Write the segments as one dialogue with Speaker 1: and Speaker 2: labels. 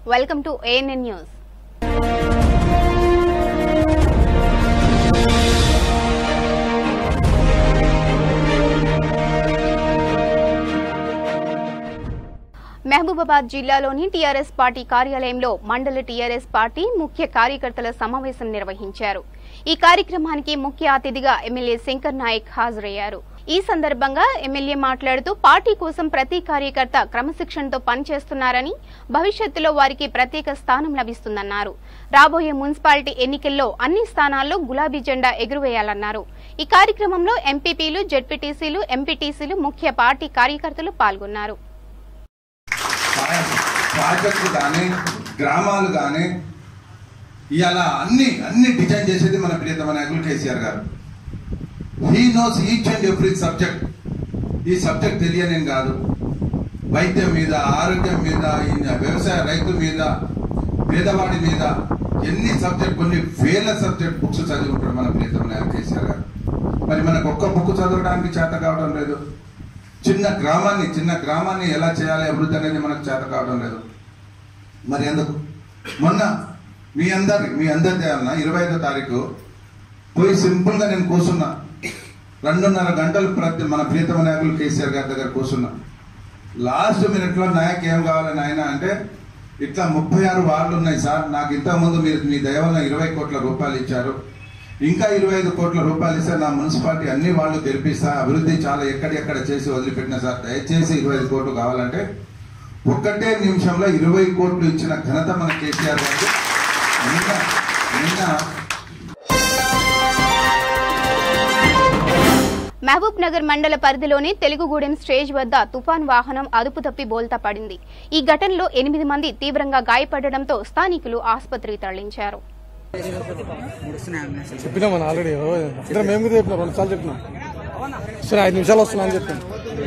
Speaker 1: Welcome to ANN news Mahabubabad జిల్లాలోని TRS party కార్యాలయంలో మండల టీఆర్ఎస్ పార్టీ ముఖ్య కార్యకర్తల సమావేశం నిర్వహించారు ఈ కార్యక్రమానికి ముఖ్య అతిథిగా ఎమ్మెల్యే శంకర్ నాయక్ హాజరయ్యారు ఈ సందర్భంగా ఎమ్మెల్యే మాట్లాడుతూ పార్టీ కోసం ప్రతి కార్యకర్త క్రమశిక్షణతో పనిచేస్తున్నారని భవిష్యత్తులో వారికి ప్రత్యేక స్థానం లభిస్తుందన్నారు రాబోయే మున్సిపాలిటీ ఎన్నికల్లో అన్ని స్థానాల్లో గులాబీ జెండా ఎగురవేయాలన్నారు ఈ కార్యక్రమంలో ఎంపీపీలు జెడ్పీటీసీలు ఎంపీటీసీలు ముఖ్య పార్టీ కార్యకర్తలు పాల్గొన్నారు
Speaker 2: ప్రాజెక్టులు కానీ గ్రామాలు కానీ ఇవాళ అన్ని అన్ని డిజైన్ చేసేది మన ప్రియతమ నాయకులు KCR garu he knows each and every subject ఈ సబ్జెక్ట్ తెలియనేం కాదు వైద్యం మీద ఆరోగ్యం మీద ఈ వ్యవసాయ రైతు మీద పేదవాడి మీద ఎన్ని సబ్జెక్ట్ కొన్ని వేల సబ్జెక్ట్ బుక్స్ చదివి ఉంటాడు మన ప్రియతమ నాయకులు కేసీఆర్ గారు మరి మనకు ఒక్క బుక్ చదవడానికి చేత కావడం లేదు చిన్న గ్రామాన్ని చిన్న గ్రామాన్ని ఎలా చేయాలి అభివృద్ధి అనేది మనకు చేత కావడం లేదు మరి ఎందుకు మొన్న మీ అందరి మీ అందరి చేయాలన్నా ఇరవై ఐదో తారీఖు పోయి సింపుల్ గా నేను కూర్చున్నా రెండున్నర గంటలు ప్రతి మన ప్రియతమ నాయకులు కేసీఆర్ గారి దగ్గర కూర్చున్నా లాస్ట్ మినిట్ లో నాయక్ ఏం కావాలి నాయన అంటే ఇట్లా ముప్పై ఆరు వార్డులు ఉన్నాయి సార్ నాకు ఇంతకుముందు మీరు మీ దయ వల్ల ఇరవై కోట్ల రూపాయలు ఇచ్చారు ఇంకా ఇరవై ఐదు కోట్ల రూపాయలు ఇస్తే నా మున్సిపాలిటీ అన్ని వాళ్ళు తెరిపిస్తా అభివృద్ధి చాలా ఎక్కడెక్కడ చేసి వదిలిపెట్టిన సార్ దయచేసి ఇరవై ఐదు కోట్లు కావాలంటే ఒక్కటే నిమిషంలో ఇరవై కోట్లు ఇచ్చిన ఘనత మన కేసీఆర్ గారు నిన్న నిన్న
Speaker 1: మహబూబ్ నగర్ మండల పరిధిలోని తెలుగుగూడెం స్టేజ్ వద్ద తుఫాన్ వాహనం అదుపు తప్పి బోల్తా పడింది ఈ ఘటనలో ఎనిమిది మంది తీవ్రంగా గాయపడడంతో స్థానికులు ఆసుపత్రికి తరలించారు
Speaker 3: చెప్పినా మన ఆల్రెడీ ఇద్దరు మేము కూడా చెప్పినా రెండు సార్లు చెప్పినా సరే ఐదు నిమిషాలు వస్తున్నా అని చెప్పాను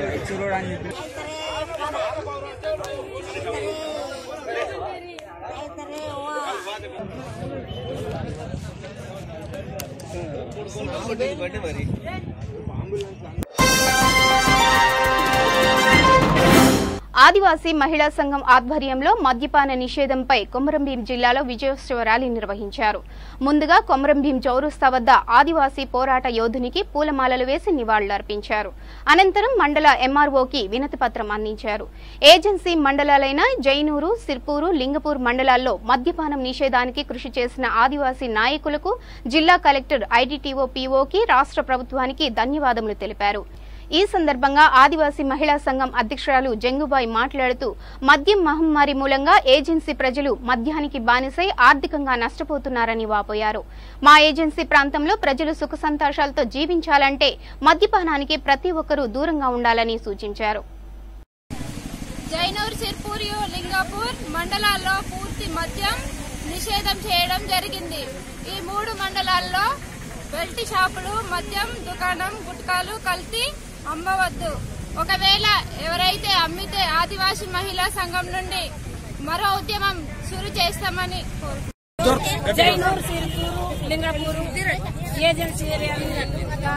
Speaker 1: ఆదివాసీ మహిళా సంఘం ఆధ్వర్యంలో మద్యపాన నిషేధంపై కొమరంభీం జిల్లాలో విజయోత్సవ ర్యాలీ నిర్వహించారు ముందుగా కొమరంభీం చౌరస్తా వద్ద ఆదివాసీ పోరాట యోధునికి పూలమాలలు వేసి నివాళులర్పించారు అనంతరం మండల ఎంఆర్ఓకి వినతి పత్రం అందించారు ఏజెన్సీ మండలాలైన జైనూరు సిర్పూరు లింగపూర్ మండలాల్లో మద్యపానం నిషేధానికి కృషి చేసిన ఆదివాసీ నాయకులకు జిల్లా కలెక్టర్ ఐడీటీఓ పీఓకి రాష్ట్ర ప్రభుత్వానికి ధన్యవాదములు తెలిపారు ఈ సందర్భంగా ఆదివాసీ మహిళా సంఘం అధ్యక్షురాలు జంగుబాయి మాట్లాడుతూ మద్యం మహమ్మారి మూలంగా ఏజెన్సీ ప్రజలు మద్యానికి బానిసై ఆర్థికంగా నష్టపోతున్నారని వాపోయారు మా ఏజెన్సీ ప్రాంతంలో ప్రజలు సుఖ సంతోషాలతో జీవించాలంటే మద్యపానానికి ప్రతి ఒక్కరూ దూరంగా ఉండాలని సూచించారు
Speaker 4: జైనూర్ సిర్పూరియు లింగాపూర్ మండలాల్లో పూర్తి మద్యం నిషేధం చేయడం జరిగింది ఈ మూడు మండలాల్లో బెల్ట్ షాపులు మద్యం దుకాణం గుట్కాలు కల్తీ అమ్మవద్దు ఒకవేళ ఎవరైతే అమ్మితే ఆదివాసీ మహిళా సంఘం నుండి మరో ఉద్యమం షురు చేస్తామని కోరుతున్నాను
Speaker 5: జైనూరు సిరిపూరు లింగపూరు ఏజెన్సీ ఏరియా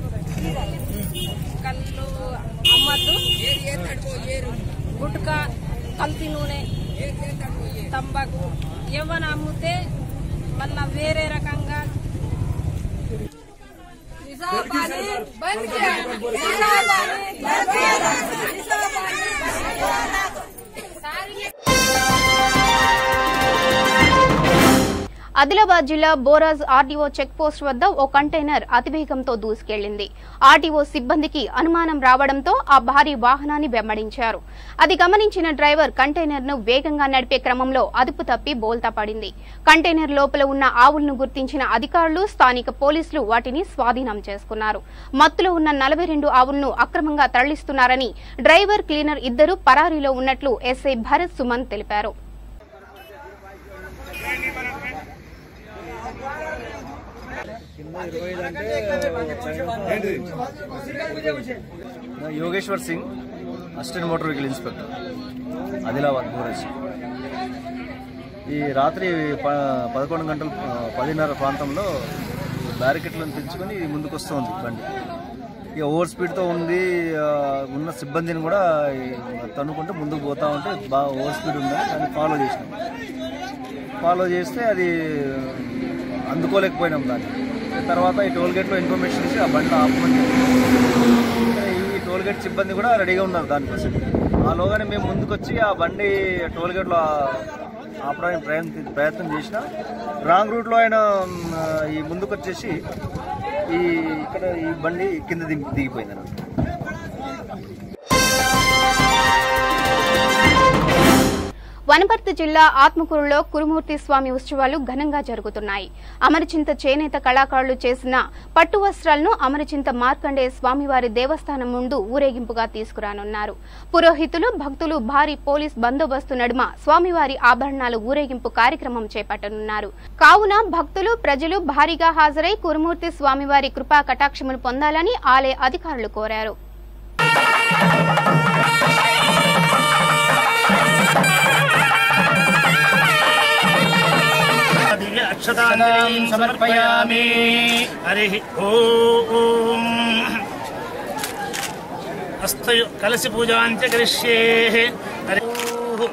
Speaker 5: కళ్ళు అమ్మద్దు గుట్కా కల్తీ నూనె తంబాకు ఏమైనా అమ్మితే మళ్ళా వేరే రకంగా
Speaker 1: ఆదిలాబాద్ జిల్లా బోరాజ్ ఆర్డీఓ చెక్ పోస్ట్ వద్ద ఓ కంటైనర్ అతివేగంతో దూసుకెళ్లింది ఆర్డీఓ సిబ్బందికి అనుమానం రావడంతో ఆ భారీ వాహనాన్ని వెంబడించారు అది గమనించిన డ్రైవర్ కంటైనర్ ను వేగంగా నడిపే క్రమంలో అదుపు తప్పి బోల్తా పడింది కంటైనర్ లోపల ఉన్న ఆవులను గుర్తించిన అధికారులు స్థానిక పోలీసులు వాటిని స్వాధీనం చేసుకున్నారు మత్తులో ఉన్న నలభై రెండు ఆవులను అక్రమంగా తరలిస్తున్నారని డ్రైవర్ క్లీనర్ ఇద్దరు పరారీలో ఉన్నట్లు ఎస్ఐ భరత్ సుమన్ తెలిపారు
Speaker 6: Yogeshwar Singh assistant motor vehicle inspector Adilabad Boraj ఈ రాత్రి ప పదకొండు గంటల ఆ, పదిన్నర ప్రాంతంలో బ్యారికెట్లను తెచ్చుకొని ముందుకు వస్తుంది బండి ఇక ఓవర్ స్పీడ్తో ఉంది ఆ, ఉన్న సిబ్బందిని కూడా ఈ తన్నుకుంటూ ముందుకు పోతా ఉంటే బాగా ఓవర్ స్పీడ్ ఉందని దాన్ని ఫాలో చేసినాం ఫాలో చేస్తే అది అందుకోలేకపోయినాం దాన్ని తర్వాత ఈ టోల్ గేట్లో ఇన్ఫర్మేషన్ ఇచ్చి ఆ బండి ఆపమని చెప్పి ఈ టోల్ గేట్ సిబ్బంది కూడా రెడీగా ఉన్నారు దానికోసం ఆలోగానే మేము ముందుకొచ్చి ఆ బండి టోల్ గేట్లో ఆ- ఆపడానికి ప్రయత్నం ప్రయత్నం చేసిన రాంగ్ రూట్లో ఆయన మ్, ఈ ముందుకు వచ్చేసి ఈ ఇక్కడ ఈ బండి కింద దిగి దిగిపోయింది అన్నమాట
Speaker 1: వనపర్తి జిల్లా ఆత్మకూరులో కురుమూర్తి స్వామి ఉత్సవాలు ఘనంగా జరుగుతున్నాయి అమరచింత చేనేత కళాకారులు చేసిన పట్టు వస్త్రాలను అమరచింత మార్కండేయ స్వామివారి దేవస్థానం ముందు ఊరేగింపుగా తీసుకురానున్నారు పురోహితులు భక్తులు భారీ పోలీస్ బందోబస్తు నడుమ స్వామివారి ఆభరణాలు ఊరేగింపు కార్యక్రమం చేపట్టనున్నారు కావున భక్తులు ప్రజలు భారీగా హాజరై కురుమూర్తి స్వామివారి కృపా కటాక్షములు పొందాలని ఆలయ అధికారులు కోరారు
Speaker 7: అక్షతాంజలిం సమర్పయామి హరి ఓం హస్త కలసి పూజాంచ కరిష్యే హరి ఓం.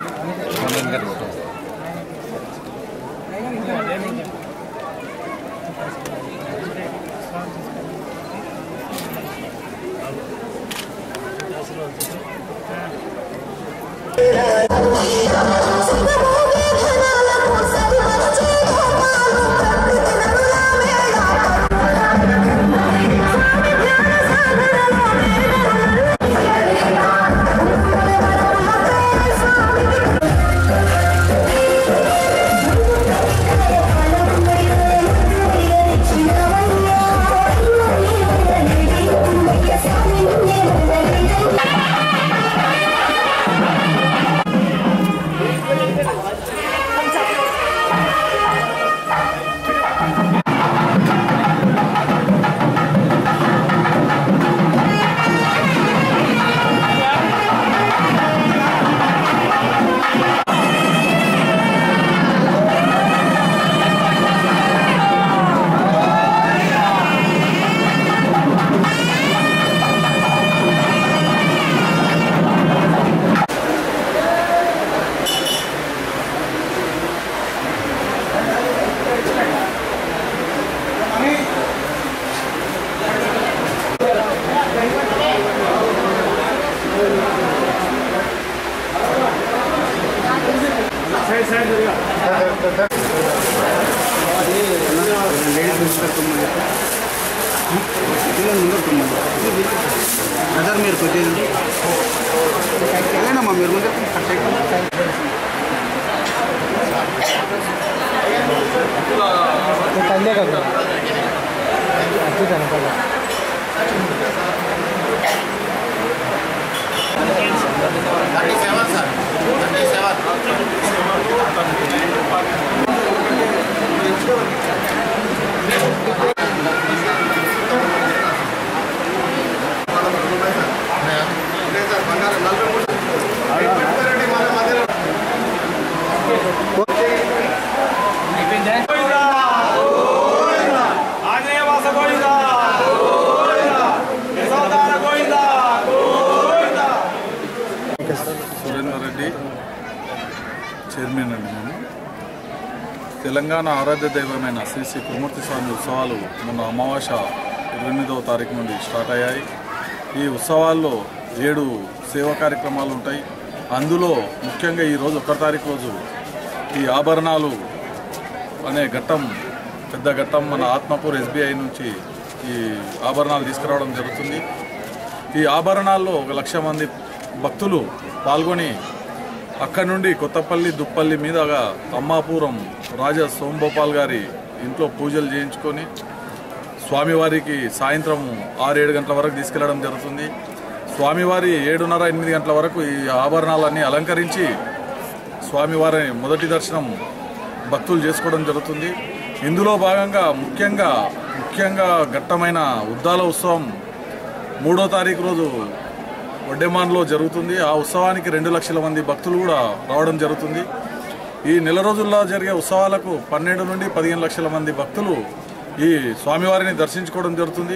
Speaker 8: బ్రదర్ మీరు కొద్దిగా వెళ్ళండమ్మా మీరు ముందు
Speaker 3: కందే కదా అతి కనపడ
Speaker 9: సురేందర్ రెడ్డి చైర్మన్ అండి నేను తెలంగాణ ఆరాధ్య దైవమైన శ్రీ శ్రీ కుమూర్తి స్వామి ఉత్సవాలు మొన్న అమావాస్య ఇరవై ఎనిమిదవ తారీఖు నుండి స్టార్ట్ అయ్యాయి ఈ ఉత్సవాల్లో ఏడు సేవా కార్యక్రమాలు ఉంటాయి అందులో ముఖ్యంగా ఈ రోజు ఒకటో తారీఖు రోజు ఈ ఆభరణాలు అనే ఘట్టం పెద్ద ఘట్టం మన ఆత్మకూరు ఎస్బీఐ నుంచి ఈ ఆభరణాలు తీసుకురావడం జరుగుతుంది ఈ ఆభరణాల్లో ఒక లక్ష మంది భక్తులు పాల్గొని అక్కడి నుండి కొత్తపల్లి దుప్పల్లి మీదుగా అమ్మాపురం రాజా సోంభోపాల్ గారి ఇంట్లో పూజలు చేయించుకొని స్వామివారికి సాయంత్రం ఆరు ఏడు గంటల వరకు తీసుకెళ్లడం జరుగుతుంది స్వామివారి ఏడున్నర ఎనిమిది గంటల వరకు ఈ ఆభరణాలన్నీ అలంకరించి స్వామివారి మొదటి దర్శనం భక్తులు చేసుకోవడం జరుగుతుంది ఇందులో భాగంగా ముఖ్యంగా ముఖ్యంగా ఘట్టమైన ఉద్దాల ఉత్సవం మూడో తారీఖు రోజు ఒడ్డెమాన్లో జరుగుతుంది ఆ ఉత్సవానికి రెండు లక్షల మంది భక్తులు కూడా రావడం జరుగుతుంది ఈ నెల రోజుల్లో జరిగే ఉత్సవాలకు పన్నెండు నుండి పదిహేను లక్షల మంది భక్తులు ఈ స్వామివారిని దర్శించుకోవడం జరుగుతుంది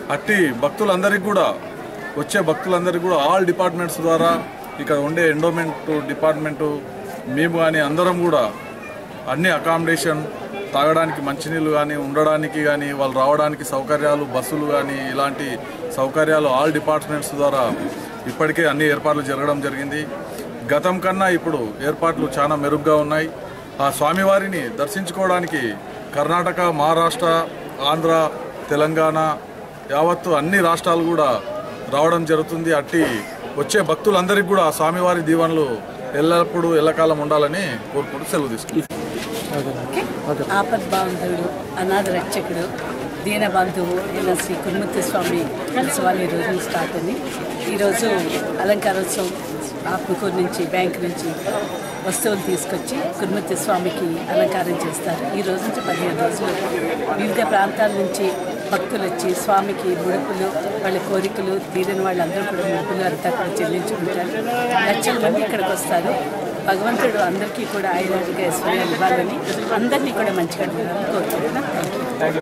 Speaker 9: అట్టి భక్తులందరికీ కూడా వచ్చే భక్తులందరికీ కూడా ఆల్ డిపార్ట్మెంట్స్ ద్వారా ఇక్కడ ఉండే ఎండోమెంట్ డిపార్ట్మెంటు మేము కానీ అందరం కూడా అన్ని అకామిడేషన్ తాగడానికి మంచినీళ్ళు కానీ ఉండడానికి కానీ వాళ్ళు రావడానికి సౌకర్యాలు బస్సులు కానీ ఇలాంటి సౌకర్యాలు ఆల్ డిపార్ట్మెంట్స్ ద్వారా ఇప్పటికే అన్ని ఏర్పాట్లు జరగడం జరిగింది గతం కన్నా ఇప్పుడు ఏర్పాట్లు చాలా మెరుగ్గా ఉన్నాయి ఆ స్వామివారిని దర్శించుకోవడానికి కర్ణాటక మహారాష్ట్ర ఆంధ్ర తెలంగాణ యావత్తు అన్ని రాష్ట్రాలు కూడా రావడం జరుగుతుంది అట్టి వచ్చే భక్తులందరికీ కూడా ఆ స్వామివారి దీవెనలు ఎల్లప్పుడూ ఎల్లకాలం ఉండాలని కోరుకుంటూ సెలవు తీసుకుంటాం
Speaker 10: ఆపద్ బాంధవుడు అనాథ రక్షకుడు దీన బంధువు అయిన శ్రీ కురుమూర్తి స్వామి ఉత్సవాలు ఈ రోజు స్టార్ట్ అని ఈరోజు అలంకారోత్సవం ఆత్మకూరు నుంచి బ్యాంక్ నుంచి వస్తువులు తీసుకొచ్చి కురుమూర్తి స్వామికి అలంకారం చేస్తారు ఈ రోజు నుంచి పదిహేను రోజులు వివిధ ప్రాంతాల నుంచి భక్తులు వచ్చి స్వామికి ముడుపులు వాళ్ళ కోరికలు తీరని వాళ్ళందరూ కూడా ముడుపులు అంతా కూడా చెల్లించుకుంటారు లక్షల మంది ఇక్కడికి వస్తారు భగవంతుడు అందరికీ కూడా ఆయురాలుగా ఐశ్వర్యాలు ఇవ్వాలని అందరినీ కూడా మంచిగా ఉండాలని కోరుకుంటున్నాను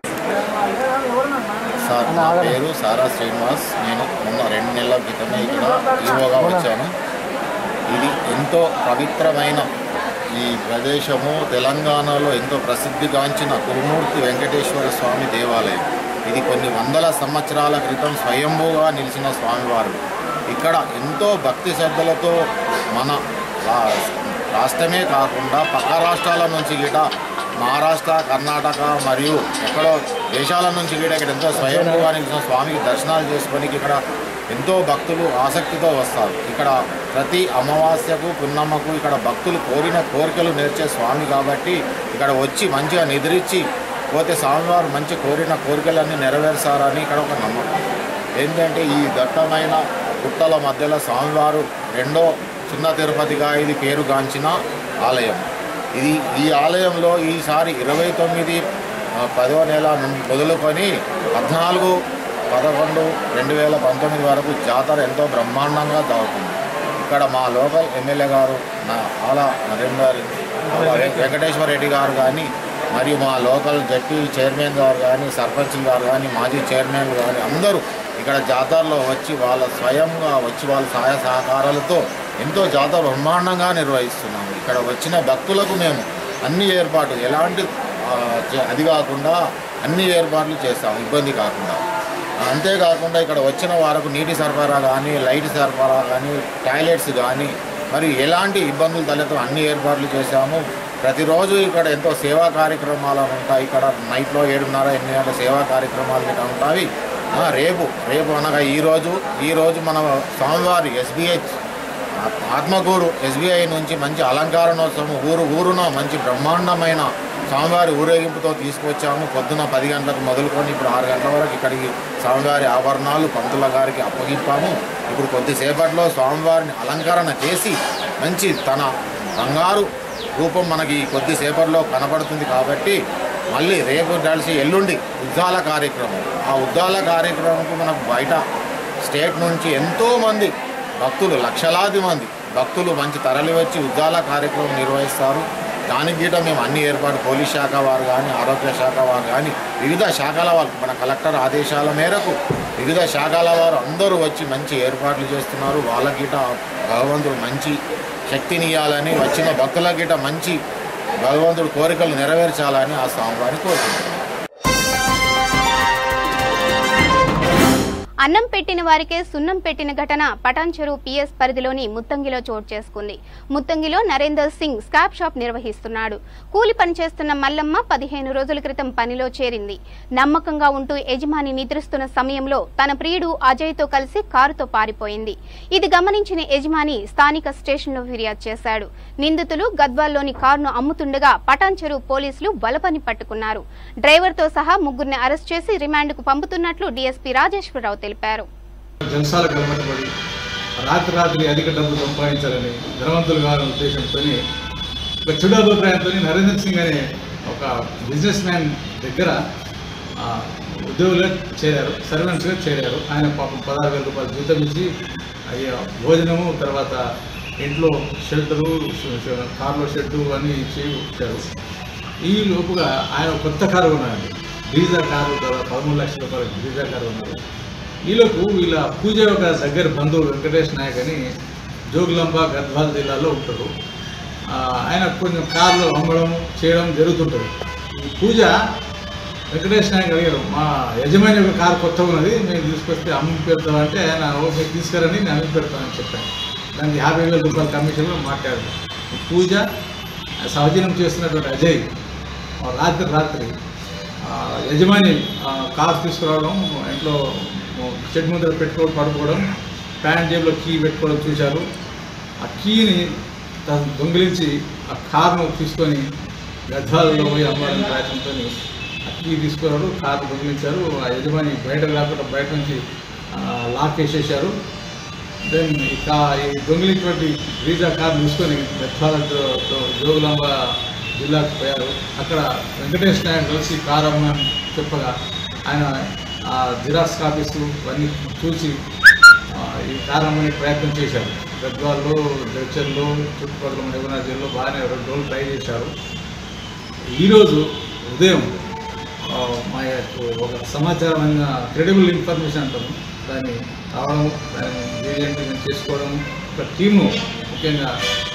Speaker 11: సార్ నా పేరు సారా శ్రీనివాస్ నేను మొన్న రెండు నెలల క్రితమే ఇక్కడ ఈవోగా వచ్చాను ఇది ఎంతో పవిత్రమైన ఈ ప్రదేశము తెలంగాణలో ఎంతో ప్రసిద్ధిగాంచిన కురుమూర్తి వెంకటేశ్వర స్వామి దేవాలయం ఇది కొన్ని వందల సంవత్సరాల క్రితం స్వయంభూగా నిలిచిన స్వామివారు ఇక్కడ ఎంతో భక్తి శ్రద్ధలతో మన రా- రాష్ట్రమే కాకుండా పక్క రాష్ట్రాల నుంచి గిట మహారాష్ట్ర కర్ణాటక మరియు ఎక్కడో దేశాల నుంచి కూడా ఇక్కడ ఎంతో స్వయంభూగా నిలిచిన స్వామికి దర్శనాలు చేసుకోనికి ఇక్కడ ఎంతో భక్తులు ఆసక్తితో వస్తారు ఇక్కడ ప్రతి అమావాస్యకు పున్నమ్మకు ఇక్కడ భక్తులు కోరిన కోరికలు నేర్చే స్వామి కాబట్టి ఇక్కడ వచ్చి మంచిగా నిద్రించి పోతే స్వామివారు మంచి కోరిన కోరికలన్నీ నెరవేర్చారని ఇక్కడ ఒక నమ్మకం ఏంటంటే ఈ దట్టమైన గుట్టల మధ్యలో స్వామివారు రెండో చిన్న తిరుపతిగా ఇది పేరుగాంచిన ఆలయం ఇది ఈ ఆలయంలో ఈసారి ఇరవై తొమ్మిది ఆ, పదో నెల నుండి మొదలుకొని పద్నాలుగు పదకొండు రెండు వేల పంతొమ్మిది వరకు జాతర ఎంతో బ్రహ్మాండంగా జరుగుతుంది ఇక్కడ మా లోకల్ ఎమ్మెల్యే గారు నా ఆల నరేందర్ వెంకటేశ్వర రెడ్డి గారు కానీ మరియు మా లోకల్ జడ్పీ చైర్మన్ గారు కానీ సర్పంచ్ గారు కానీ మాజీ చైర్మన్ కానీ అందరూ ఇక్కడ జాతరలో వచ్చి వాళ్ళ స్వయంగా వచ్చి వాళ్ళ సహాయ సహకారాలతో ఎంతో జాతర బ్రహ్మాండంగా నిర్వహిస్తున్నాము ఇక్కడ వచ్చిన భక్తులకు మేము అన్ని ఏర్పాట్లు ఎలాంటి ఆ, చే- అది కాకుండా అన్ని ఏర్పాట్లు చేస్తాము ఇబ్బంది కాకుండా అంతేకాకుండా ఇక్కడ వచ్చిన వారికి నీటి సరఫరా కానీ లైట్ సరఫరా కానీ టాయిలెట్స్ కానీ మరి ఎలాంటి ఇబ్బందులు తలెత్తం అన్ని ఏర్పాట్లు చేశాము ప్రతిరోజు ఇక్కడ ఎంతో సేవా కార్యక్రమాలు ఉంటాయి ఇక్కడ నైట్లో ఏడున్నర ఎనిమిది గంటల సేవా కార్యక్రమాలు ఇక్కడ ఉంటాయి ఆ, రేపు రేపు అనగా ఈరోజు ఈరోజు మన స్వామివారి ఎస్బీఐ ఆత్మకూరు ఎస్బీఐ నుంచి మంచి అలంకారణోత్సవం ఊరు ఊరున మంచి బ్రహ్మాండమైన స్వామివారి ఊరేగింపుతో తీసుకొచ్చాము పొద్దున పది గంటలకు మొదలుకొని ఇప్పుడు ఆరు గంటల వరకు ఇక్కడికి స్వామివారి ఆభరణాలు పంతుల గారికి అప్పగింపాము ఇప్పుడు కొద్దిసేపట్లో స్వామివారిని అలంకరణ చేసి మంచి తన బంగారు రూపం మనకి కొద్దిసేపట్లో కనబడుతుంది కాబట్టి మళ్ళీ రేపు కలిసి ఎల్లుండి ఉద్దాల కార్యక్రమం ఆ ఉద్దాల కార్యక్రమంకు మనకు బయట స్టేట్ నుంచి ఎంతోమంది భక్తులు లక్షలాది మంది భక్తులు మంచి తరలి వచ్చి ఉద్దాల కార్యక్రమం నిర్వహిస్తారు దానికి గీట మేము అన్ని ఏర్పాటు పోలీస్ శాఖ వారు కానీ ఆరోగ్య శాఖ వారు కానీ వివిధ శాఖల వారు మన కలెక్టర్ ఆదేశాల మేరకు వివిధ శాఖల వారు అందరూ వచ్చి మంచి ఏర్పాట్లు చేస్తున్నారు వాళ్ళ గీట భగవంతుడు మంచి శక్తిని ఇవ్వాలని వచ్చిన భక్తుల గీట మంచి భగవంతుడు కోరికలు నెరవేర్చాలని ఆ స్వామివారిని కోరుకుంటున్నాను
Speaker 1: అన్నం పెట్టిన వారికే సున్నం పెట్టిన ఘటన పటాన్చెరు పిఎస్ పరిధిలోని ముత్తంగిలో చోటు చేసుకుంది ముత్తంగిలో నరేందర్ సింగ్ స్కాప్ షాప్ నిర్వహిస్తున్నాడు కూలి పని చేస్తున్న మల్లమ్మ పదిహేను రోజుల క్రితం పనిలో చేరింది నమ్మకంగా ఉంటూ యజమాని నిద్రిస్తున్న సమయంలో తన ప్రియుడు అజయ్తో కలిసి కారుతో పారిపోయింది ఇది గమనించిన యజమాని స్థానిక స్టేషన్లో ఫిర్యాదు చేశాడు నిందితులు గద్వాల్లోని కారును అమ్ముతుండగా పటాన్చెరు పోలీసులు బలపని పట్టుకున్నారు డ్రైవర్తో సహా ముగ్గురిని అరెస్ట్ చేసి రిమాండ్కు పంపుతున్నట్లు డీఎస్పీ రాజేశ్వరరావు తెలిపారు
Speaker 12: జంశాలకు అలవాటుపడి రాత్రి రాత్రి అధిక డబ్బు సంపాదించాలని ధనవంతులు కావాలనే ఉద్దేశంతో ఒక చెడు అభిప్రాయంతో నరేంద్ర సింగ్ అనే ఒక బిజినెస్ మ్యాన్ దగ్గర ఆ, ఉద్యోగులుగా చేరారు సర్వెంట్స్గా చేరారు ఆయన పాపం పదహారు వేల రూపాయలు జీతం ఇచ్చి అయ్యా భోజనము తర్వాత ఇంట్లో షెల్టరు కార్లో షెడ్డు అన్నీ ఇచ్చి వచ్చారు ఈ లోపుగా ఆయన కొత్త కారు కొన్నారండి బ్రీజా కారు దాదాపు పదమూడు లక్షల రూపాయల బ్రీజా కారు ఉన్నది వీళ్ళకు వీళ్ళ పూజ యొక్క దగ్గర బంధువు వెంకటేష్ నాయక్ అని జోగులంబ గద్వాల్ జిల్లాలో ఉంటారు ఆ, ఆయన కొంచెం కార్లు అమ్మడం చేయడం జరుగుతుంటుంది ఈ పూజ వెంకటేష్ నాయక్ అడిగారు మా యజమాని యొక్క కారు కొత్తగా ఉన్నది మేము తీసుకొస్తే అమ్మి పెడతాం అంటే ఆయన "ఓ, మీరు తీసుకురండి నేను అమ్మి పెడతానని చెప్పాను దానికి యాభై వేల రూపాయల కమిషన్లో మాట్లాడారు ఈ పూజ సహజనం చేస్తున్నటువంటి అజయ్ ఆ, రాత్రి రాత్రి ఆ, యజమాని ఆ, కారు తీసుకురావడం ఇంట్లో చెట్టు ముందర పెట్టుకోవడం పడుకోవడం ప్యాంట్ జేబులో కీ పెట్టుకోవడం చూశారు ఆ కీని తను దొంగిలించి ఆ కార్ను తీసుకొని గద్వాలలో పోయి అమ్మాలని ప్రయత్నంతో ఆ కీ తీసుకున్నాడు కారు దొంగిలించారు ఆ యజమాని బయట రాకుండా బయట నుంచి ఆ, లాక్ వేసేసారు దెన్ ఈ కా ఈ దొంగిలించినటువంటి వీజా కార్ తీసుకొని గద్వాల జో- జో- జోగులాంబ జిల్లాకు పోయారు అక్కడ వెంకటేష్ నాయక్ కలిసి కారు అమ్మని చెప్పగా ఆయన ఆ జిరాక్స్ కాపీస్ ఇవన్నీ చూసి ఆ, ఈ కారు అమ్మని ప్రయత్నం చేశారు గద్వాల్లో జడ్చర్లో చుట్టుపక్కల మహిళ జిల్లాలో బాగానే రెండు రోజులు ట్రై చేశారు ఈరోజు ఉదయం ఆ, మా యొక్క ఒక సమాచారమైన క్రెడిబుల్ ఇన్ఫర్మేషన్ అంటాము దాన్ని రావడం దాన్ని ఏజెంట్గా చేసుకోవడం ఒక టీము ముఖ్యంగా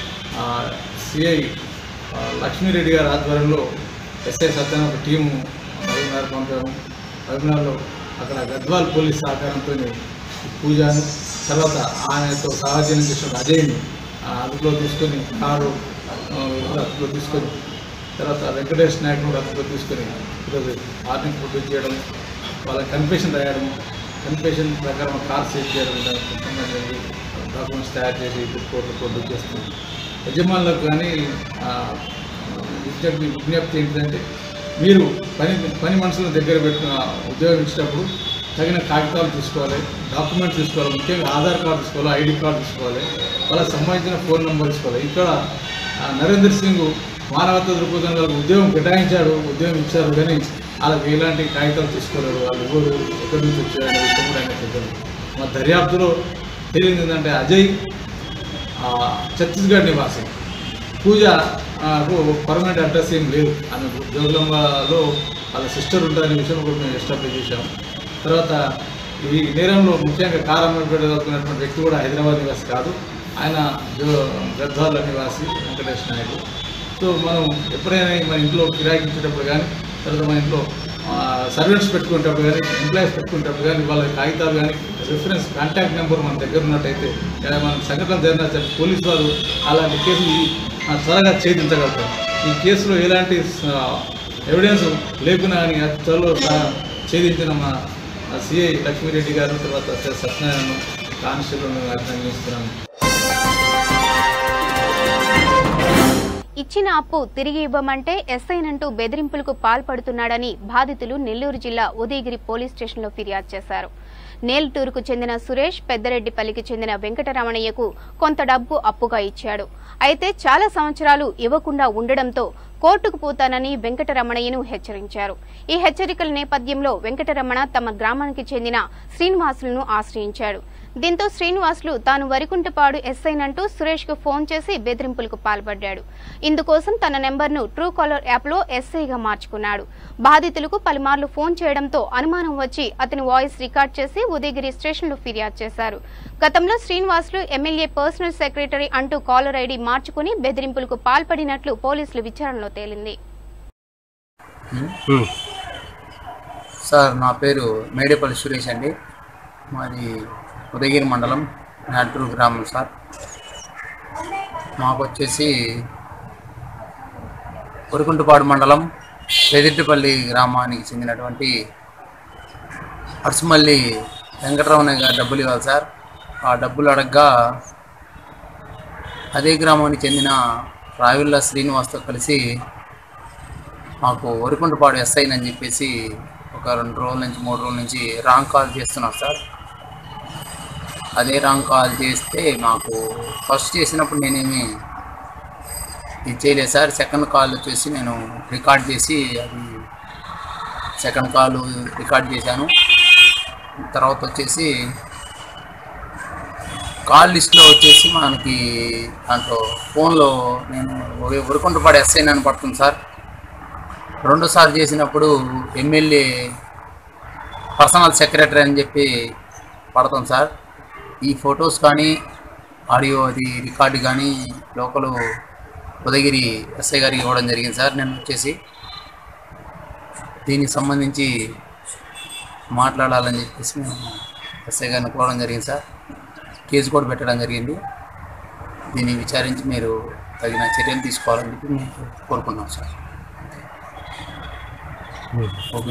Speaker 12: సిఐ లక్ష్మీరెడ్డి గారి ఆధ్వర్యంలో ఎస్ఐ సత్యన ఒక టీము మహబూబ్నగర్ పంపాము మహబూబ్నగర్లో అక్కడ గద్వాల్ పోలీస్ సహకారంతో ఈ పూజను తర్వాత ఆయనతో సహజనం చేసిన అజయ్ని ఆ, అదుపులో తీసుకొని కారు ఆ, అదుపులో తీసుకొని తర్వాత వెంకటేష్ నాయక్ కూడా అదుపులో తీసుకొని ఈరోజు మార్నింగ్ ప్రొడ్యూస్ చేయడం వాళ్ళ కన్ఫెషన్ రాయడం కన్ఫెషన్ ప్రకారం కార్ సేవ్ చేయడం దానికి సంబంధించి డాక్యుమెంట్స్ తయారు చేసి కోర్టు ప్రొడ్యూస్ చేస్తుంది యజమానులకు కానీ ఆ, విజ్ఞప్తి విజ్ఞప్తి ఏంటంటే మీరు పని పని మనుషులను దగ్గర పెట్టిన ఉద్యోగం ఇచ్చినప్పుడు తగిన కాగితాలు తీసుకోవాలి డాక్యుమెంట్స్ తీసుకోవాలి ముఖ్యంగా ఆధార్ కార్డు తీసుకోవాలి ఐడి కార్డు తీసుకోవాలి వాళ్ళకి సంబంధించిన ఫోన్ నెంబర్ తీసుకోవాలి ఇక్కడ ఆ, నరేందర్ సింగ్ మానవత్వ దృక్పథం వాళ్ళకి ఉద్యోగం కేటాయించాడు ఉద్యోగం ఇచ్చారు కానీ వాళ్ళకి ఎలాంటి కాగితాలు తీసుకోలేరు వాళ్ళు ఎవరు ఎక్కడి నుంచి వచ్చారు అనే విషయం కూడా ఆయన చెప్పారు మా దర్యాప్తులో తేలింది ఏంటంటే అజయ్ ఆ, ఛత్తీస్గఢ్ నివాసి పూజ పర్మనెంట్ అడ్రస్ ఏం లేదు ఆమె జోగులంబలో వాళ్ళ సిస్టర్ ఉంటారనే విషయం కూడా మేము ఎస్టాబ్లిష్ చేశాము తర్వాత ఈ నేరంలో ముఖ్యంగా కారమ్మపేట చదువుకున్నటువంటి వ్యక్తి కూడా హైదరాబాద్ నివాసి కాదు ఆయన జో గద్వాల నివాసి వెంకటేష్ నాయుడు సో మనం ఎప్పుడైనా మన ఇంట్లో కిరాయికి ఇచ్చేటప్పుడు కానీ తర్వాత మన ఇంట్లో సర్వెంట్స్ పెట్టుకునేటప్పుడు కానీ ఎంప్లాయీస్ పెట్టుకునేటప్పుడు కానీ వాళ్ళ కాగితాలు కానీ రిఫరెన్స్ కాంటాక్ట్ నెంబర్ మన దగ్గర ఉన్నట్టయితే లేదా మన సంఘటన జరిగిన సరే పోలీసు వారు అలాంటి కేసులు ఆ, త్వరగా ఛేదించగలుగుతారు ఈ కేసులో ఎలాంటి ఎవిడెన్స్ లేకున్నా కానీ అతి త్వరలో సా- ఛేదించిన మా సిఐ లక్ష్మీరెడ్డి గారు తర్వాత సత్యనారాయణ కానిస్టేబుల్ అభినందిస్తున్నాను
Speaker 1: ఇచ్చిన అప్పు తిరిగి ఇవ్వమంటే ఎస్ఐనంటూ బెదిరింపులకు పాల్పడుతున్నాడని బాధితులు నెల్లూరు జిల్లా ఉదయగిరి పోలీస్ స్టేషన్లో ఫిర్యాదు చేశారు నేల్టూరుకు చెందిన సురేష్ పెద్దరెడ్డిపల్లికి చెందిన వెంకటరమణయ్యకు కొంత డబ్బు అప్పుగా ఇచ్చాడు అయితే చాలా సంవత్సరాలు ఇవ్వకుండా ఉండడంతో కోర్టుకు పోతానని వెంకటరమణయ్యను హెచ్చరించారు ఈ హెచ్చరికల నేపథ్యంలో వెంకటరమణ తమ గ్రామానికి చెందిన శ్రీనివాసులను ఆశ్రయించాడు దీంతో శ్రీనివాసులు తాను వరికుంటపాడు ఎస్ఐనంటూ సురేష్ కు ఫోన్ చేసి బెదిరింపులకు పాల్పడ్డాడు ఇందుకోసం తన నెంబర్ను ట్రూ కాలర్ యాప్లో ఎస్ఐగా మార్చుకున్నాడు బాధితులకు పలుమార్లు ఫోన్ చేయడంతో అనుమానం వచ్చి అతని వాయిస్ రికార్డ్ చేసి ఉదయగిరి స్టేషన్లో ఫిర్యాదు చేశారు గతంలో శ్రీనివాసులు ఎమ్మెల్యే పర్సనల్ సెక్రటరీ అంటూ కాలర్ ఐడి మార్చుకుని బెదిరింపులకు పాల్పడినట్లు పోలీసులు విచారణలో తేలింది
Speaker 13: సార్ నా పేరు మేడేపల్లి సురేష్ అండి మాది ఉదయగిరి మండలం నాటూరు గ్రామం సార్ మాకు వచ్చేసి కొరుకుంటుపాడు మండలం పెదిట్టిపల్లి గ్రామానికి చెందినటువంటి అర్సుమల్లి వెంకటరమణ గారు డబ్బులు ఇవ్వాలి సార్ ఆ డబ్బులు అడగ్గా అదే గ్రామానికి చెందిన రావిళ్ళ శ్రీనివాస్తో కలిసి మాకు వరికుంటపాడు ఎస్ఐ అని చెప్పేసి ఒక రెండు రోజుల నుంచి మూడు రోజుల నుంచి రాంగ్ కాల్ చేస్తున్నారు సార్ అదే రాంగ్ కాల్ చేస్తే మాకు ఫస్ట్ చేసినప్పుడు నేనేమి ఇది చేయలేదు సార్ సెకండ్ కాల్ వచ్చేసి నేను రికార్డ్ చేసి అది సెకండ్ కాల్ రికార్డ్ చేశాను తర్వాత వచ్చేసి కాల్ లిస్ట్లో వచ్చేసి మనకి దాంట్లో ఫోన్లో నేను వరికుంటపాడు ఎస్ఐ అని పడుతుంది సార్ రెండోసారి చేసినప్పుడు ఎమ్మెల్యే పర్సనల్ సెక్రటరీ అని చెప్పి పడతాం సార్ ఈ ఫొటోస్ కానీ ఆడియో అది రికార్డు కానీ లోకల్ ఉదయగిరి ఎస్ఐ గారికి ఇవ్వడం జరిగింది సార్ నేను వచ్చేసి దీనికి సంబంధించి మాట్లాడాలని చెప్పేసి మేము ఎస్ఐ గారిని కోరడం జరిగింది సార్ కేసు కూడా పెట్టడం జరిగింది దీన్ని విచారించి మీరు తగిన చర్యలు తీసుకోవాలని చెప్పి మేము కోరుకున్నాం సార్ ఓకే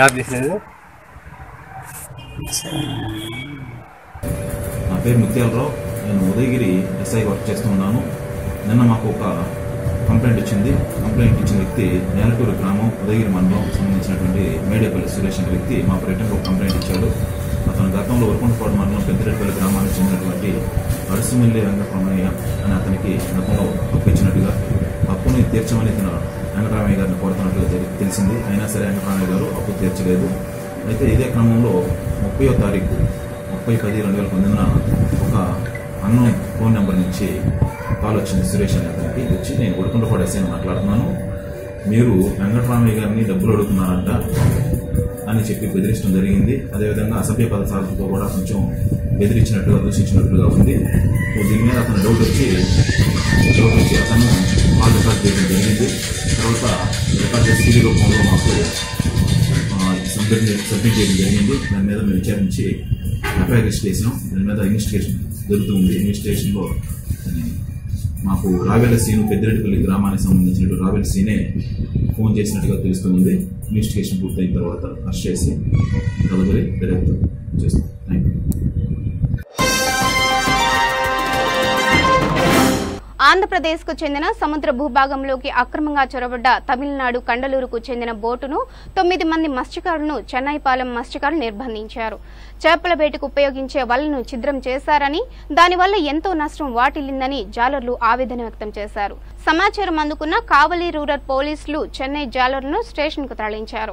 Speaker 14: నా పేరు ముత్యాలరావు నేను ఉదయగిరి ఎస్ఐ వర్క్ చేస్తున్నాను నిన్న మాకు ఒక కంప్లైంట్ వచ్చింది కంప్లైంట్ ఇచ్చిన వ్యక్తి నేలటూరు గ్రామం ఉదయగిరి మండలం సంబంధించినటువంటి మేడేపల్లి సురేష్ అనే వ్యక్తి మా పర్యటనకు ఒక కంప్లైంట్ ఇచ్చాడు అతను గతంలో వరకుంటపాడు మండలం పెద్దిరెడ్డిపల్లి గ్రామానికి చెందినటువంటి అరసిమిల్లి రంగప్రమయ్య అనే అతనికి గతంలో అప్పు ఇచ్చినట్టుగా అప్పుని తీర్చమని ఇతను వెంకటరామయ్య గారిని కోరుతున్నట్టుగా తెలి- తెలిసింది అయినా సరే వెంకటరామయ్య గారు అప్పు తీర్చలేదు అయితే ఇదే క్రమంలో ముప్పయో తారీఖు ముప్పై పది రెండు వేల పంతొమ్మిదిన ఒక అన్నోన్ ఫోన్ నెంబర్ నుంచి కాల్ వచ్చింది సురేష్ అనే అతనికి వచ్చి నేను ఉడకుండపాడు ఎస్ఐ మాట్లాడుతున్నాను మీరు వెంకటరామయ్య గారిని డబ్బులు అడుగుతున్నారంట అని చెప్పి బెదిరించడం జరిగింది అదేవిధంగా అసభ్య పదసాలతో కూడా కొంచెం బెదిరించినట్టుగా దూషించినట్టుగా ఉంది సో దీని మీద అతను డౌట్ వచ్చి డౌట్ వచ్చి అతను కాల్ రికార్డ్ చేయడం జరిగింది తర్వాత రికార్డ్ చేసి సీడీ రూపంలో మాకు ఆ, సబ్మిట్ సబ్మిట్ చేయడం జరిగింది దాని మీద మేము విచారించి ఎఫ్ఐఆర్ రిజిస్టర్ చేసాం దాని మీద ఇన్వెస్టిగేషన్ జరుగుతుంది ఇన్వెస్టిగేషన్లో దాన్ని మాకు రావెల సీను పెద్దిరెడ్డిపల్లి గ్రామానికి సంబంధించినటువంటి రావెల సీనే ఫోన్ చేసినట్టుగా తెలుస్తుంది ఇన్వెస్టిగేషన్ పూర్తయిన తర్వాత అరెస్ట్ చేసి తదుపరి దర్యాప్తు చేస్తాం థ్యాంక్ యూ
Speaker 1: ఆంధ్రప్రదేశ్కు చెందిన సముద్ర భూభాగంలోకి అక్రమంగా చొరబడ్డ తమిళనాడు కండలూరుకు చెందిన బోటును తొమ్మిది మంది మత్స్యకారులను చెన్నైపాలెం మత్స్యకారులు నిర్బంధించారు చేపల వేటకు ఉపయోగించే వలను ఛిద్రం చేశారని దానివల్ల ఎంతో నష్టం వాటిల్లిందని జాలర్లు ఆవేదన వ్యక్తం చేశారు సమాచారం అందుకున్న కావలి రూరల్ పోలీసులు చెన్నై జాలర్లను స్టేషన్కు తరలించారు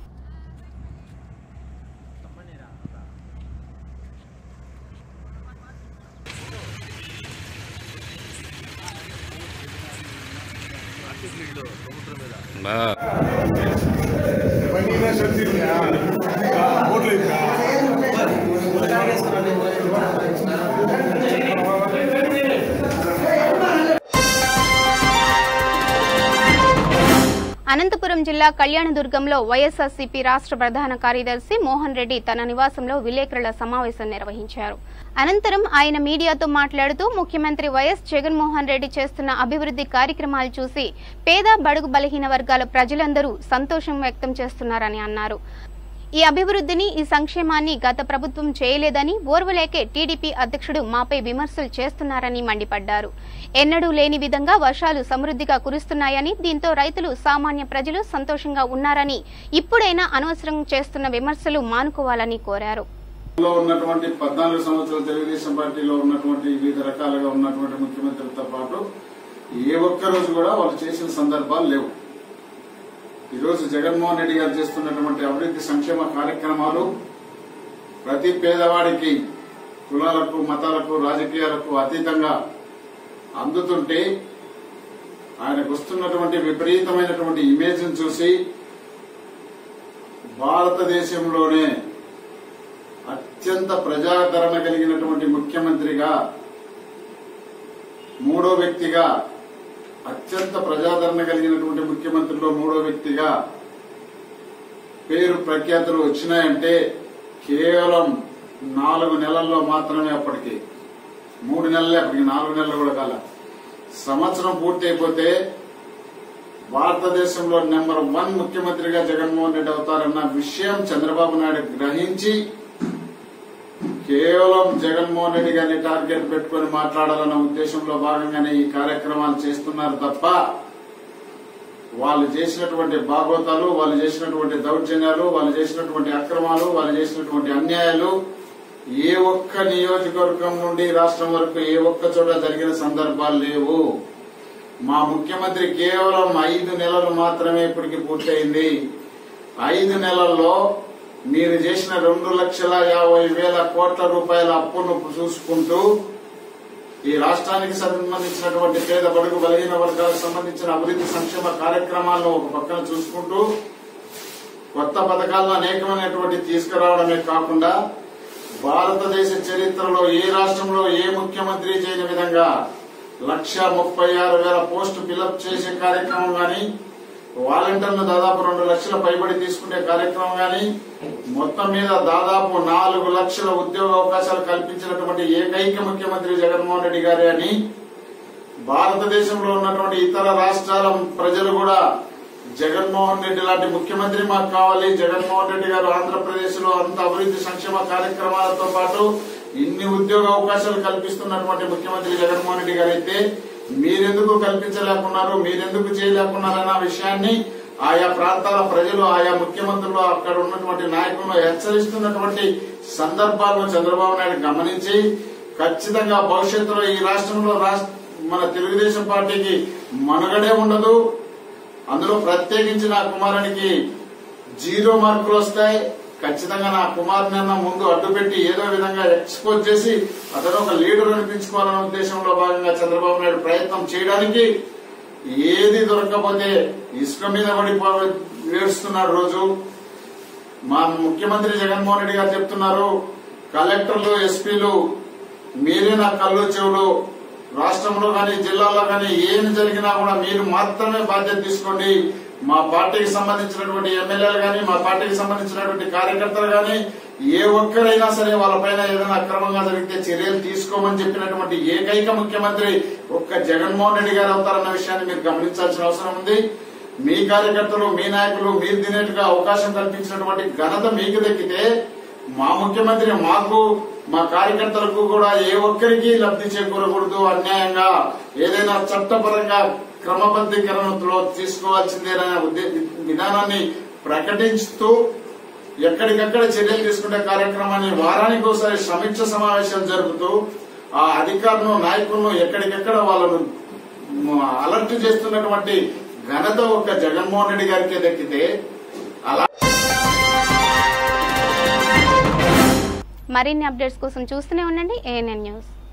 Speaker 1: అనంతపురం జిల్లా కళ్యాణదుర్గంలో వైఎస్ఆర్సీపీ రాష్ట్ర ప్రధాన కార్యదర్శి మోహన్ రెడ్డి తన నివాసంలో విలేకరుల సమావేశం నిర్వహించారు అనంతరం ఆయన మీడియాతో మాట్లాడుతూ ముఖ్యమంత్రి వైఎస్ జగన్మోహన్ రెడ్డి చేస్తున్న అభివృద్ధి కార్యక్రమాలు చూసి పేద బడుగు బలహీన వర్గాల ప్రజలందరూ సంతోషం వ్యక్తం చేస్తున్నారని అన్నారు ఈ అభివృద్ధిని ఈ సంక్షేమాన్ని గత ప్రభుత్వం చేయలేదని ఓర్వలేకే టీడీపీ అధ్యక్షుడు మాపై విమర్శలు చేస్తున్నారని మండిపడ్డారు ఎన్నడూ లేని విధంగా వర్షాలు సమృద్ధిగా కురుస్తున్నాయని దీంతో రైతులు సామాన్య ప్రజలు సంతోషంగా ఉన్నారని ఇప్పుడైనా అనవసరం చేస్తున్న విమర్శలు మానుకోవాలని కోరారు
Speaker 15: లో ఉన్నటువంటి పద్నాలుగు సంవత్సరాల తెలుగుదేశం పార్టీలో ఉన్నటువంటి వివిధ రకాలుగా ఉన్నటువంటి ముఖ్యమంత్రులతో పాటు ఏ ఒక్క రోజు కూడా వాళ్ళు చేసిన సందర్భాలు లేవు ఈరోజు జగన్మోహన్ రెడ్డి గారు చేస్తున్నటువంటి అభివృద్ధి సంక్షేమ కార్యక్రమాలు ప్రతి పేదవాడికి కులాలకు మతాలకు రాజకీయాలకు అతీతంగా అందుతుంటే ఆయనకు వస్తున్నటువంటి విపరీతమైనటువంటి ఇమేజ్ చూసి భారతదేశంలోనే అత్యంత ప్రజాదరణ కలిగినటువంటి ముఖ్యమంత్రిగా మూడో వ్యక్తిగా అత్యంత ప్రజాదరణ కలిగినటువంటి ముఖ్యమంత్రిలో మూడో వ్యక్తిగా పేరు ప్రఖ్యాతులు వచ్చినాయంటే కేవలం నాలుగు నెలల్లో మాత్రమే అప్పటికి మూడు నెలలే అప్పటికి నాలుగు నెలలు కూడా కాల సంవత్సరం పూర్తి అయిపోతే భారతదేశంలో నెంబర్ వన్ ముఖ్యమంత్రిగా జగన్మోహన్ రెడ్డి అవుతారన్న విషయం చంద్రబాబు నాయుడు గ్రహించి కేవలం జగన్మోహన్ రెడ్డి గారిని టార్గెట్ పెట్టుకుని మాట్లాడాలన్న ఉద్దేశంలో భాగంగానే ఈ కార్యక్రమాలు చేస్తున్నారు తప్ప వాళ్ళు చేసినటువంటి బాగోతాలు వాళ్ళు చేసినటువంటి దౌర్జన్యాలు వాళ్ళు చేసినటువంటి అక్రమాలు వాళ్ళు చేసినటువంటి అన్యాయాలు ఏ ఒక్క నియోజకవర్గం నుండి రాష్ట్రం వరకు ఏ ఒక్క చోట జరిగిన సందర్భాలు లేవు మా ముఖ్యమంత్రి కేవలం ఐదు నెలలు మాత్రమే ఇప్పటికి పూర్తయింది ఐదు నెలల్లో మీరు చేసిన రెండు లక్షల యాభై వేల కోట్ల రూపాయల అప్పును చూసుకుంటూ ఈ రాష్ట్రానికి సంబంధించినటువంటి పేద బడుగు బలహీన వర్గాలకు సంబంధించిన అభివృద్ధి సంక్షేమ కార్యక్రమాలను ఒక పక్కన చూసుకుంటూ కొత్త పథకాలను అనేకమైనటువంటి తీసుకురావడమే కాకుండా భారతదేశ చరిత్రలో ఏ రాష్ట్రంలో ఏ ముఖ్యమంత్రి చేయని విధంగా లక్ష ముప్పై ఆరు వేల పోస్టు ఫిలప్ చేసే కార్యక్రమం గాని వాలంటీర్లు దాదాపు రెండు లక్షల పైబడి తీసుకునే కార్యక్రమం గాని మొత్తం మీద దాదాపు నాలుగు లక్షల ఉద్యోగ అవకాశాలు కల్పించినటువంటి ఏకైక ముఖ్యమంత్రి జగన్మోహన్ రెడ్డి గారే అని భారతదేశంలో ఉన్నటువంటి ఇతర రాష్ట్రాల ప్రజలు కూడా జగన్మోహన్ రెడ్డి లాంటి ముఖ్యమంత్రి మాకు కావాలి జగన్మోహన్ రెడ్డి గారు ఆంధ్రప్రదేశ్ లో అంత అభివృద్ధి సంక్షేమ కార్యక్రమాలతో పాటు ఇన్ని ఉద్యోగ అవకాశాలు కల్పిస్తున్నటువంటి ముఖ్యమంత్రి జగన్మోహన్ రెడ్డి గారు అయితే మీరెందుకు కల్పించలేకున్నారు మీరెందుకు చేయలేకున్నారన్న విషయాన్ని ఆయా ప్రాంతాల ప్రజలు ఆయా ముఖ్యమంత్రులు అక్కడ ఉన్నటువంటి నాయకులను హెచ్చరిస్తున్నటువంటి సందర్భాలను చంద్రబాబు నాయుడు గమనించి ఖచ్చితంగా భవిష్యత్తులో ఈ రాష్ట్రంలో రాష్ట్ర మన తెలుగుదేశం పార్టీకి మనుగడే ఉండదు అందులో ప్రత్యేకించి నా కుమారునికి జీరో మార్కులు వస్తాయి ఖచ్చితంగా నా కుమారుని అన్న ముందు అడ్డుపెట్టి ఏదో విధంగా ఎక్స్పోజ్ చేసి అతను ఒక లీడర్ అనిపించుకోవాలనే ఉద్దేశంలో భాగంగా చంద్రబాబు నాయుడు ప్రయత్నం చేయడానికి ఏది దొరకకపోతే ఇసుక మీద పడిపో ఏడుస్తున్నాడు రోజు మా ముఖ్యమంత్రి జగన్మోహన్ రెడ్డి గారు చెప్తున్నారు కలెక్టర్లు ఎస్పీలు మీరే నా కళ్ళు చెవులు రాష్ట్రంలో కానీ జిల్లాలో కానీ ఏమి జరిగినా కూడా మీరు మాత్రమే బాధ్యత తీసుకోండి మా పార్టీకి సంబంధించినటువంటి ఎమ్మెల్యేలు కానీ మా పార్టీకి సంబంధించినటువంటి కార్యకర్తలు కానీ ఏ ఒక్కరైనా సరే వాళ్ళపైన ఏదైనా అక్రమంగా జరిగితే చర్యలు తీసుకోమని చెప్పినటువంటి ఏకైక ముఖ్యమంత్రి ఒక్క జగన్మోహన్ రెడ్డి గారు అవుతారన్న విషయాన్ని మీరు గమనించాల్సిన అవసరం ఉంది మీ కార్యకర్తలు మీ నాయకులు మీరు తినేట్టుగా అవకాశం కల్పించినటువంటి ఘనత మీకు దక్కితే మా ముఖ్యమంత్రి మాకు మా కార్యకర్తలకు కూడా ఏ ఒక్కరికి లబ్ధి చేకూరకూడదు అన్యాయంగా ఏదైనా చట్టపరంగా క్రమబద్ధీకరణలో తీసుకోవాల్సిందేననే ఉద్దే- విధానాన్ని ప్రకటిస్తూ ఎక్కడికక్కడ చర్యలు తీసుకునే కార్యక్రమాన్ని వారానికి ఒకసారి సమీక్ష సమావేశాలు జరుపుతూ ఆ అధికారులను నాయకులను ఎక్కడికెక్కడ వాళ్ళను మ- అలర్ట్ చేస్తున్నటువంటి ఘనత ఒక జగన్మోహన్ రెడ్డి గారికే దక్కితే అలా
Speaker 1: మరిన్ని అప్డేట్స్ కోసం చూస్తూనే ఉండండి ఏఎన్ఎన్ న్యూస్